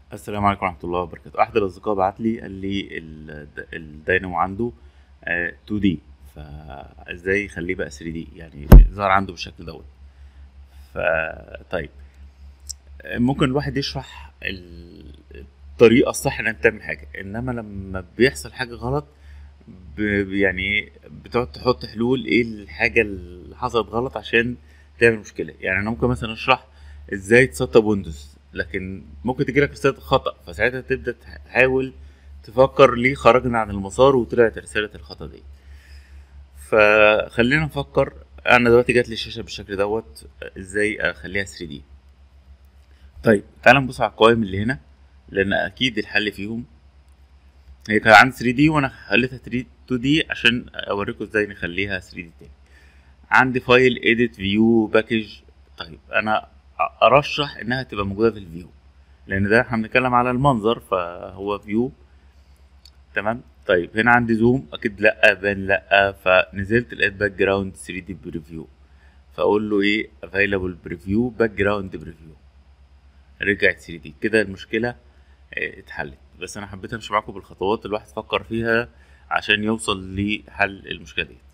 السلام عليكم ورحمة الله وبركاته أحد الأصدقاء بعت لي قال لي ال- الداينامو عنده آه، 2 دي فازاي يخليه بقى 3 دي يعني ظهر عنده بالشكل دوت فطيب آه، ممكن الواحد يشرح ال- الطريقة الصح انك تعمل حاجة انما لما بيحصل حاجة غلط ب- يعني إيه، بتقعد تحط حلول ايه الحاجة اللي حصلت غلط عشان تعمل مشكلة يعني انا ممكن مثلا اشرح ازاي تسطب ويندوز لكن ممكن تجيلك رسالة خطأ فساعتها تبدأ تحاول تفكر ليه خرجنا عن المسار وطلعت رسالة الخطأ دي فخلينا نفكر انا دلوقتي جات لي الشاشة بالشكل دوت ازاي اخليها 3 دي طيب تعال نبص على القوائم اللي هنا لان اكيد الحل فيهم هي كان عندي 3 دي وانا خليتها 3 2 دي عشان اوريكم ازاي نخليها 3 دي تاني عندي فايل edit view باكج طيب انا ارشح انها تبقى موجوده في الفيو لان ده احنا بنتكلم على المنظر فهو فيو تمام طيب هنا عندي زوم اكيد لا بان لا فنزلت لقيت باك جراوند 3 دي بريفيو فاقول له ايه افيلابل بريفيو باك جراوند بريفيو رجعت 3 دي كده المشكله اه، اتحلت بس انا حبيت امشي معاكم بالخطوات الواحد فكر فيها عشان يوصل لحل المشكله دي